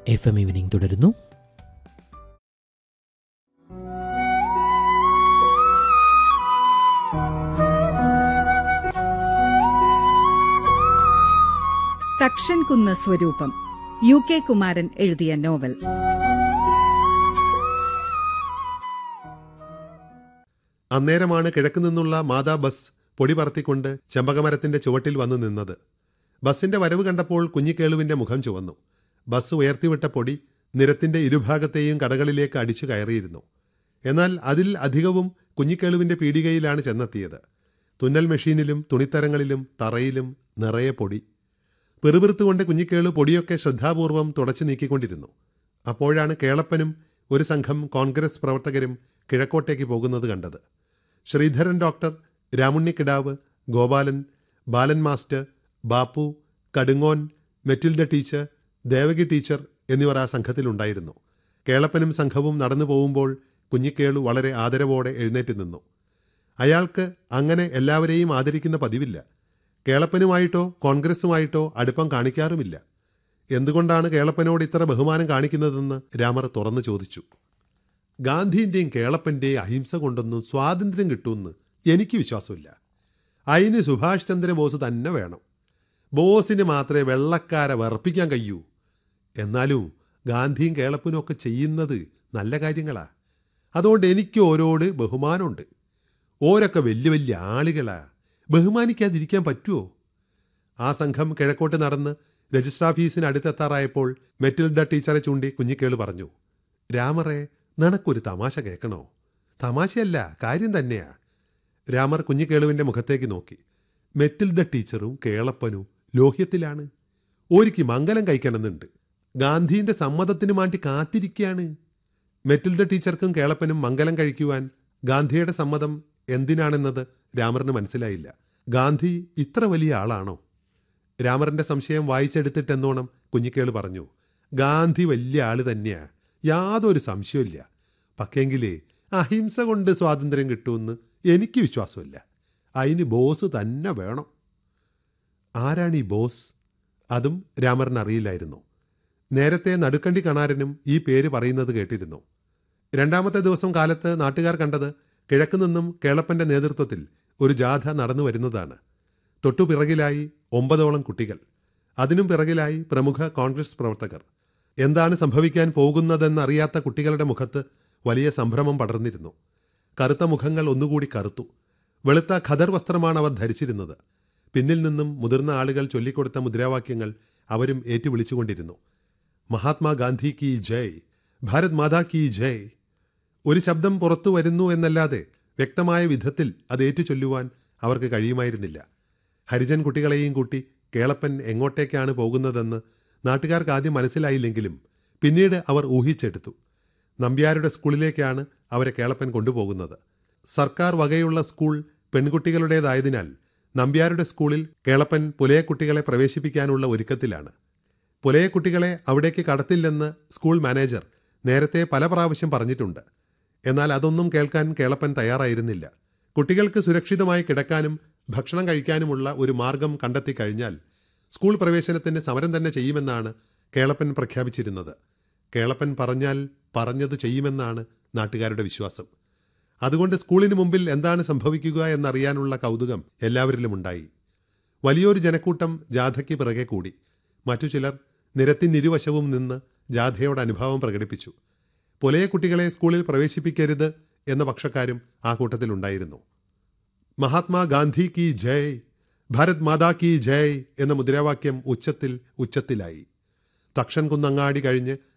F M evening തുടരുന്നു തക്ഷൻ കുന്ന് സ്വരൂപം യു കെ കുമാരൻ എഴുതിയ നോവൽ അന്നേരമാണ് കിഴക്ക് നിന്നുള്ള മാതാ ബസ് പൊടി പറത്തിക്കൊണ്ട് ചെമ്പകമരത്തിന്റെ ചുവട്ടിൽ വന്നു നിന്നത് ബസിന്റെ വരവ് കണ്ടപ്പോൾ കുഞ്ഞിക്കേളുവിന്റെ മുഖം ചുവന്നു ബസ് ഉയർത്തിവിട്ട പൊടി നിരത്തിന്റെ ഇരുഭാഗത്തെയും കടകളിലേക്ക് അടിച്ചു കയറിയിരുന്നു എന്നാൽ അതിൽ അധികവും കുഞ്ഞിക്കേളുവിന്റെ പീടികയിലാണ് ചെന്നെത്തിയത് തുന്നൽ മെഷീനിലും തുണിത്തരങ്ങളിലും തറയിലും നിറയെ പൊടി പെറുപിറുത്തുകൊണ്ട് കുഞ്ഞിക്കേളു പൊടിയൊക്കെ ശ്രദ്ധാപൂർവം തുടച്ചു നീക്കിക്കൊണ്ടിരുന്നു അപ്പോഴാണ് കേളപ്പനും ഒരു സംഘം കോൺഗ്രസ് പ്രവർത്തകരും കിഴക്കോട്ടേക്ക് പോകുന്നത് കണ്ടത് Sreedharan doctor Ramunnikidavu Gopalan Balan master Bappu Kadungon Matilda teacher Devaki teacher എന്നിവർ ആ സംഘത്തിലുണ്ടായിരുന്നു കേളപ്പനും സംഘവും നടന്നു പോകുമ്പോൾ കുഞ്ഞിക്കേളു വളരെ ആദരവോടെ എഴുന്നേറ്റ് നിന്നു അയാൾക്ക് അങ്ങനെ എല്ലാവരെയും ആദരിക്കുന്ന പതിവില്ല കേളപ്പനുമായിട്ടോ കോൺഗ്രസുമായിട്ടോ അടുപ്പം കാണിക്കാറുമില്ല എന്തുകൊണ്ടാണ് കേളപ്പനോട് ഇത്ര ബഹുമാനം കാണിക്കുന്നതെന്ന് രാമർ തുറന്നു ചോദിച്ചു ഗാന്ധിൻ്റെയും കേളപ്പൻ്റെയും അഹിംസ കൊണ്ടൊന്നും സ്വാതന്ത്ര്യം കിട്ടുമെന്ന് എനിക്ക് വിശ്വാസമില്ല അതിന് സുഭാഷ് ചന്ദ്രബോസ് തന്നെ വേണം ബോസിന് മാത്രമേ വെള്ളക്കാരെ വെറുപ്പിക്കാൻ കഴിയൂ എന്നാലും ഗാന്ധിയും കേളപ്പനും ഒക്കെ ചെയ്യുന്നത് നല്ല കാര്യങ്ങളാ അതുകൊണ്ട് എനിക്ക് ഓരോട് ബഹുമാനമുണ്ട് ഓരൊക്കെ വലിയ വലിയ ആളുകളാ ബഹുമാനിക്കാതിരിക്കാൻ പറ്റുമോ ആ സംഘം കിഴക്കോട്ട് നടന്ന് രജിസ്റ്റർ ഓഫീസിന് അടുത്തെത്താറായപ്പോൾ മെറ്റിൽഡ ടീച്ചറെ ചൂണ്ടി കുഞ്ഞിക്കേള് പറഞ്ഞു രാമറെ നിനക്കൊരു തമാശ കേൾക്കണോ തമാശയല്ല കാര്യം തന്നെയാ രാമർ കുഞ്ഞിക്കേളുവിൻ്റെ മുഖത്തേക്ക് നോക്കി മെറ്റിൽഡ ടീച്ചറും കേളപ്പനും ലോഹ്യത്തിലാണ് ഒരിക്കൽ മംഗലം കഴിക്കണമെന്നുണ്ട് ഗാന്ധിന്റെ സമ്മതത്തിന് മാറ്റി കാത്തിരിക്കുകയാണ് മെറ്റിൽഡ ടീച്ചർക്കും കേളപ്പനും മംഗലം കഴിക്കുവാൻ ഗാന്ധിയുടെ സമ്മതം എന്തിനാണെന്നത് രാമറിന് മനസ്സിലായില്ല ഗാന്ധി ഇത്ര വലിയ ആളാണോ രാമറിന്റെ സംശയം വായിച്ചെടുത്തിട്ടെന്നോണം കുഞ്ഞിക്കേള് പറഞ്ഞു ഗാന്ധി വലിയ ആള് തന്നെയാ യാതൊരു സംശയമില്ല പക്ഷേങ്കിലേ അഹിംസ കൊണ്ട് സ്വാതന്ത്ര്യം കിട്ടുമെന്ന് എനിക്ക് വിശ്വാസമില്ല അതിന് ബോസ് തന്നെ വേണം ആരാണ് ഈ ബോസ് അതും രാമറിന് അറിയില്ലായിരുന്നു നേരത്തെ നടുക്കണ്ടി കണാരനും ഈ പേര് പറയുന്നത് കേട്ടിരുന്നു രണ്ടാമത്തെ ദിവസം കാലത്ത് നാട്ടുകാർ കണ്ടത് കിഴക്ക് നിന്നും കേളപ്പന്റെ നേതൃത്വത്തിൽ ഒരു ജാഥ നടന്നു വരുന്നതാണ് തൊട്ടു പിറകിലായി ഒമ്പതോളം കുട്ടികൾ അതിനും പിറകിലായി പ്രമുഖ കോൺഗ്രസ് പ്രവർത്തകർ എന്താണ് സംഭവിക്കാൻ പോകുന്നതെന്നറിയാത്ത കുട്ടികളുടെ മുഖത്ത് വലിയ സംഭ്രമം പടർന്നിരുന്നു കറുത്ത മുഖങ്ങൾ ഒന്നുകൂടി കറുത്തു വെളുത്ത ഖദർ വസ്ത്രമാണ് അവർ ധരിച്ചിരുന്നത് പിന്നിൽ നിന്നും മുതിർന്ന ആളുകൾ ചൊല്ലിക്കൊടുത്ത മുദ്രാവാക്യങ്ങൾ അവരും ഏറ്റുവിളിച്ചുകൊണ്ടിരുന്നു മഹാത്മാഗാന്ധി കി ജയ് ഭാരത് മാതാ കി ജയ് ഒരു ശബ്ദം പുറത്തു വരുന്നു എന്നല്ലാതെ വ്യക്തമായ വിധത്തിൽ അത് ഏറ്റുചൊല്ലുവാൻ അവർക്ക് കഴിയുമായിരുന്നില്ല ഹരിജൻ കുട്ടികളെയും കൂട്ടി കേളപ്പൻ എങ്ങോട്ടേക്കാണ് പോകുന്നതെന്ന് നാട്ടുകാർക്ക് ആദ്യം മനസ്സിലായില്ലെങ്കിലും പിന്നീട് അവർ ഊഹിച്ചെടുത്തു നമ്പ്യാരുടെ സ്കൂളിലേക്കാണ് അവരെ കേളപ്പൻ കൊണ്ടുപോകുന്നത് സർക്കാർ വകയുള്ള സ്കൂൾ പെൺകുട്ടികളുടേതായതിനാൽ നമ്പ്യാരുടെ സ്കൂളിൽ കേളപ്പൻ പുലയ കുട്ടികളെ പ്രവേശിപ്പിക്കാനുള്ള ഒരുക്കത്തിലാണ് പുലയ കുട്ടികളെ അവിടേക്ക് കടത്തില്ലെന്ന് സ്കൂൾ മാനേജർ നേരത്തെ പല പ്രാവശ്യം പറഞ്ഞിട്ടുണ്ട് എന്നാൽ അതൊന്നും കേൾക്കാൻ കേളപ്പൻ തയ്യാറായിരുന്നില്ല കുട്ടികൾക്ക് സുരക്ഷിതമായി കിടക്കാനും ഭക്ഷണം കഴിക്കാനുമുള്ള ഒരു മാർഗം കണ്ടെത്തി കഴിഞ്ഞാൽ സ്കൂൾ പ്രവേശനത്തിന് സമരം തന്നെ ചെയ്യുമെന്നാണ് കേളപ്പൻ പ്രഖ്യാപിച്ചിരുന്നത് കേളപ്പൻ പറഞ്ഞാൽ പറഞ്ഞത് ചെയ്യുമെന്നാണ് നാട്ടുകാരുടെ വിശ്വാസം അതുകൊണ്ട് സ്കൂളിന് മുമ്പിൽ എന്താണ് സംഭവിക്കുക എന്നറിയാനുള്ള കൗതുകം എല്ലാവരിലും ഉണ്ടായി വലിയൊരു ജനക്കൂട്ടം ജാഥയ്ക്ക് പിറകെ കൂടി മറ്റു ചിലർ നിരത്തിനിരുവശവും നിന്ന് ജാഥയോട് അനുഭാവം പ്രകടിപ്പിച്ചു പുലയ കുട്ടികളെ സ്കൂളിൽ പ്രവേശിപ്പിക്കരുത് എന്ന പക്ഷക്കാരും ആ കൂട്ടത്തിലുണ്ടായിരുന്നു മഹാത്മാ ഗാന്ധി കി ജയ് ഭാരത് മാതാ കി ജയ് എന്ന മുദ്രാവാക്യം ഉച്ചത്തിൽ ഉച്ചത്തിലായി തക്ഷൻ കുന്നങ്ങാടി കഴിഞ്ഞ്